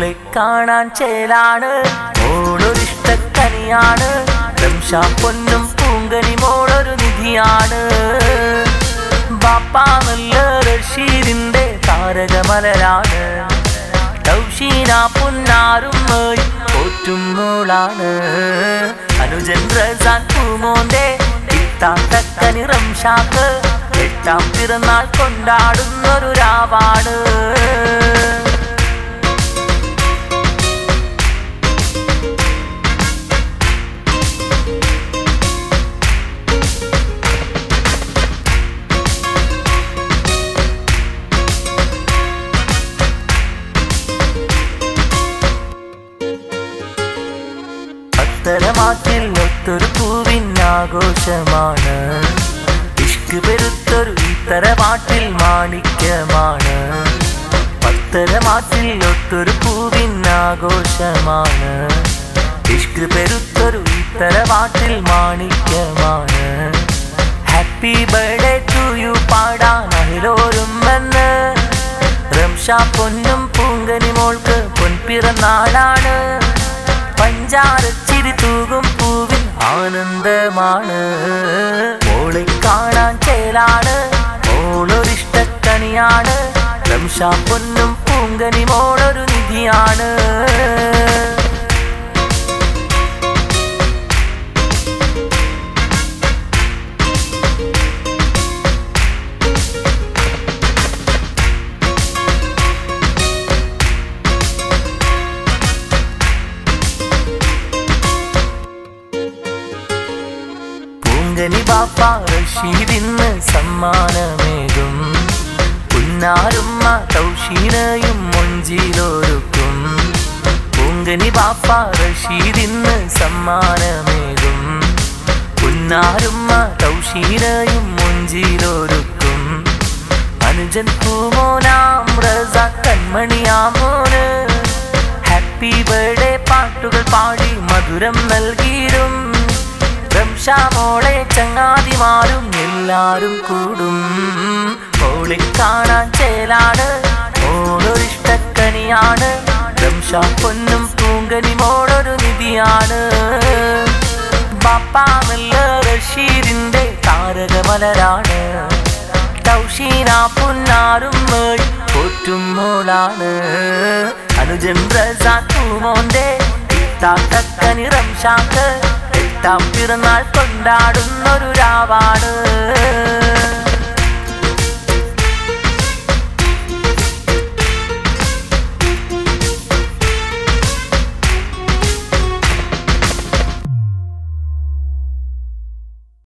മോളെ കാണാൻ ചേലാണ് മോളൊരിഷ്ടക്കനിയാണ് റംഷാ പൊന്നും പൂങ്കനി മോളൊരു നിധിയാണ് ബാപ്പാ നല്ല റഷീദിന്റെ താരകമലരാണ് തൗഷീന പുന്നാരും പോറ്റും മോളാണ് അനുജൻ റസാൻ പൂമോന്റെ ഇത്താത്തക്കനി റംഷാക്ക് എട്ടാം പിറന്നാൾ കൊണ്ടാടുന്നൊരു രാവാണ് പത്തരമാറ്റിൽ ഒത്തൊരു പൂവിനാഘോഷമാണ് ഇഷ്ക് പെരുത്തൊരു ഇത്തരമാറ്റിൽ മാണിക്യമാണ് പത്തരമാറ്റിൽ ഒത്തൊരു പൂവിനാഘോഷമാണ് ഇഷ്ക് പെരുത്തൊരു ഇത്തരമാറ്റിൽ മാണിക്യമാണ് ഹാപ്പി ബർത്ത്ഡേ ടു യു പാടാൻ അഹിലോരും വന്ന് റംഷാ പൊന്നും പൂങ്കനി മോൾക്ക് പൊൻപിറന്നാളാണ് പഞ്ചാരച്ചിരി തൂകും പൂവിൻ ആനന്ദമാണ് മോളെ കാണാൻ ചേലാണ് മോളൊരിഷ്ടക്കനിയാണ് റംഷാ പൊന്നും പൂങ്കനി മോളൊരു നിധിയാണ് പൂങ്കനി ബാപ്പ റഷീദിന് സമ്മാനമേകും പുന്നാരുമ്മ തൗഷീനയും മൊഞ്ചിലൊരുക്കും പൂങ്കനി ബാപ്പ റഷീദിന് സമ്മാനമേകും പുന്നാരുമ്മ തൗഷീനയും മൊഞ്ചിലൊരുക്കും അനുജൻ പൂമോനാം റസ കൺമണിയാമോന് ഹാപ്പി ബർത്ത്ഡേ പാട്ടുകൾ പാടി മധുരം നൽകിയിടും റംഷാമോളെ ചങ്ങാതിമാരും എല്ലാരും കൂടും മോളെ കാണാൻ ചേലാണ് മോളൊരിഷ്ടക്കനിയാണ് റംഷാ പൊന്നും പൂങ്കനി മോളൊരു നിധിയാണ് ബാപ്പാ നല്ല റഷീദിന്റെ താരകമലരാണ് തൗഷീന പുന്നാരും പോറ്റും മോളാണ് അനുജൻ റസാൻ പൂമോന്റെ താത്തക്കനി റംഷാക്ക് എട്ടാം പിറന്നാൾ കൊണ്ടാടുന്നൊരു രാവാണ്